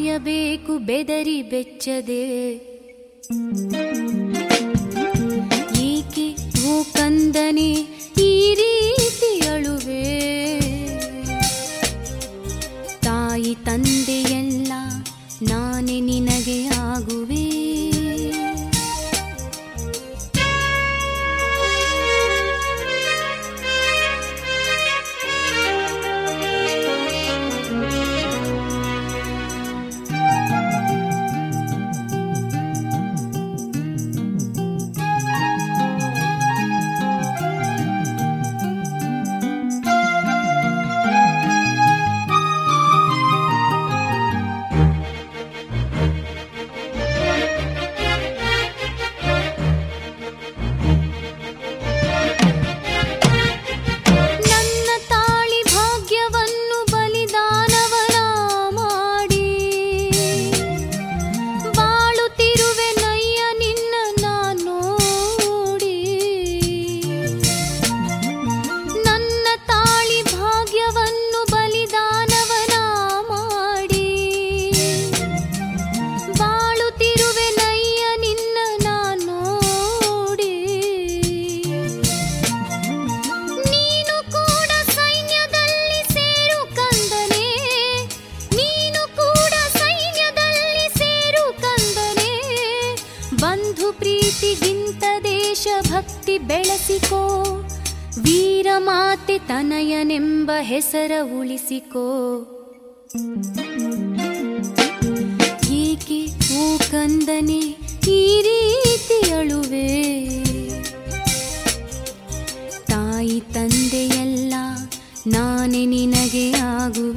ಕಾಯಬೇಕು ಬೆದರಿ ಬೆಚ್ಚದೆ ಏಕೆ ಓ ಕಂದನೆ ಈ ರೀತಿ ಅಳುವೆ ತಾಯಿ ತಂದೆಯೆಲ್ಲ ನಾನೇ ನಿನಗೆ ಆಗುವೆ ನನ್ನ ತಾಳಿ ಭಾಗ್ಯವನ್ನು ಬಲಿದಾನವನ ಮಾಡಿ ಬಾಳುತ್ತಿರುವೆ ನಯ್ಯ ನಿನ್ನ ನಾನೋಡಿ ನನ್ನ ತಾಳಿ ಭಾಗ್ಯವನ್ನು ಬಲಿದಾನವನ ಮಾಡಿ ಬಾಳುತ್ತಿರುವೆ ನಯ್ಯ ನಿನ್ನ ನಾನೋಡಿ ನೀನು ಕೂಡ ಸೈನ್ಯದಲ್ಲಿ ಸೇರು ಕಂದನೆ ನೀನು ಕೂಡ ಸೈನ್ಯದಲ್ಲಿ ಸೇರು ಕಂದನೆ ಬಂಧು ಪ್ರೀತಿಗಿಂತ ದೇಶ ಭಕ್ತಿ ಬೆಳೆಸಿಕೋ ವೀರ ಮಾತೆ ತನಯನೆಂಬ ಹೆಸರ ಉಳಿಸಿಕೋ ಏಕೆ ಓ ಕಂದನೆ ಈ ರೀತಿ ಅಳುವೆ ತಾಯಿ ತಂದೆಯೆಲ್ಲ ನಾನೇ ನಿನಗೆ ಆಗುವೆ